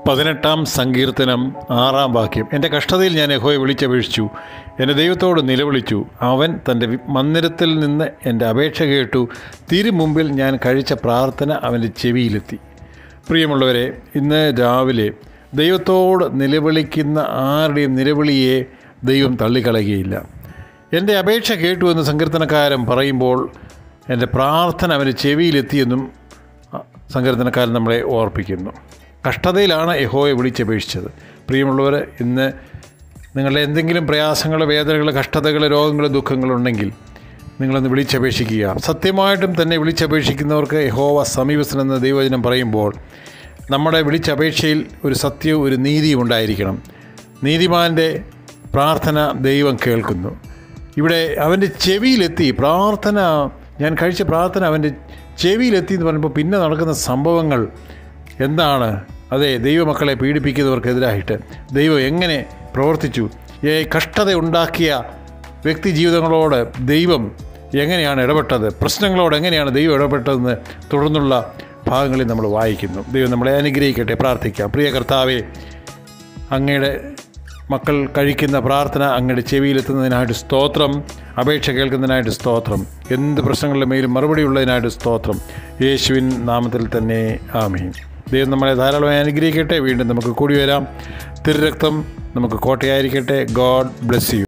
പതിനെട്ടാം സങ്കീർത്തനം ആറാം വാക്യം എൻ്റെ കഷ്ടതയിൽ ഞാൻ യഹോയെ വിളിച്ചപേക്ഷിച്ചു എൻ്റെ ദൈവത്തോട് നിലവിളിച്ചു അവൻ തൻ്റെ വി- മന്ദിരത്തിൽ നിന്ന് എൻ്റെ അപേക്ഷ കേട്ടു തിരുമുമ്പിൽ ഞാൻ കഴിച്ച പ്രാർത്ഥന അവൻ്റെ ചെവിയിലെത്തി പ്രിയമുള്ളവരെ ഇന്ന് രാവിലെ ദൈവത്തോട് നിലവിളിക്കുന്ന ആരുടെയും നിലവിളിയെ ദൈവം തള്ളിക്കളയുകയില്ല എൻ്റെ അപേക്ഷ കേട്ടു എന്ന് സങ്കീർത്തനക്കാരൻ പറയുമ്പോൾ എൻ്റെ പ്രാർത്ഥന അവൻ്റെ ചെവിയിലെത്തിയെന്നും അ- സങ്കീർത്തനക്കാരൻ നമ്മളെ ഓർപ്പിക്കുന്നു കഷ്ടതയിലാണ് യഹോയെ വിളിച്ചപേക്ഷിച്ചത് പ്രിയമുള്ളവർ ഇന്ന് നിങ്ങളുടെ എന്തെങ്കിലും പ്രയാസങ്ങൾ വേദനകൾ കഷ്ടതകൾ രോഗങ്ങൾ ദുഃഖങ്ങളുണ്ടെങ്കിൽ നിങ്ങളൊന്ന് വിളിച്ചപേക്ഷിക്കുക സത്യമായിട്ടും തന്നെ വിളിച്ചപേക്ഷിക്കുന്നവർക്ക് യഹോവ സമീപസ്ഥനെന്ന് ദൈവവചനം പറയുമ്പോൾ നമ്മുടെ വിളിച്ചപേക്ഷയിൽ ഒരു സത്യവും ഒരു നീതിയും ഉണ്ടായിരിക്കണം നീതിമാൻ്റെ പ്രാർത്ഥന ദൈവം കേൾക്കുന്നു ഇവിടെ അവൻ്റെ ചെവിയിലെത്തി പ്രാർത്ഥന ഞാൻ കഴിച്ച പ്രാർത്ഥന അവൻ്റെ ചെവിയിലെത്തി എന്ന് പറയുമ്പോൾ പിന്നെ നടക്കുന്ന സംഭവങ്ങൾ എന്താണ് അതെ ദൈവമക്കളെ പീഡിപ്പിക്കുന്നവർക്കെതിരായിട്ട് ദൈവം എങ്ങനെ പ്രവർത്തിച്ചു ഈ കഷ്ടത ഉണ്ടാക്കിയ വ്യക്തി ജീവിതങ്ങളോട് ദൈവം എങ്ങനെയാണ് ഇടപെട്ടത് പ്രശ്നങ്ങളോട് എങ്ങനെയാണ് ദൈവം ഇടപെട്ടതെന്ന് തുടർന്നുള്ള ഭാഗങ്ങളിൽ നമ്മൾ വായിക്കുന്നു ദൈവം നമ്മളെ അനുഗ്രഹിക്കട്ടെ പ്രാർത്ഥിക്കാം പ്രിയ കർത്താവേ അങ്ങയുടെ മക്കൾ കഴിക്കുന്ന പ്രാർത്ഥന അങ്ങയുടെ ചെവിയിലെത്തുന്നതിനായിട്ട് സ്തോത്രം അപേക്ഷ കേൾക്കുന്നതിനായിട്ട് സ്തോത്രം എന്ത് പ്രശ്നങ്ങളുടെ മേലും മറുപടി ഉള്ളതിനായിട്ട് സ്തോത്രം യേശുവിൻ നാമത്തിൽ തന്നെ ആമീൻ ദൈവം നമ്മളെ ധാരാളമായി അനുഗ്രഹിക്കട്ടെ വീണ്ടും നമുക്ക് കൂടി വരാം തിരുരക്തം നമുക്ക് കോട്ടയായിരിക്കട്ടെ ഗോഡ് ബ്ലെസ് യു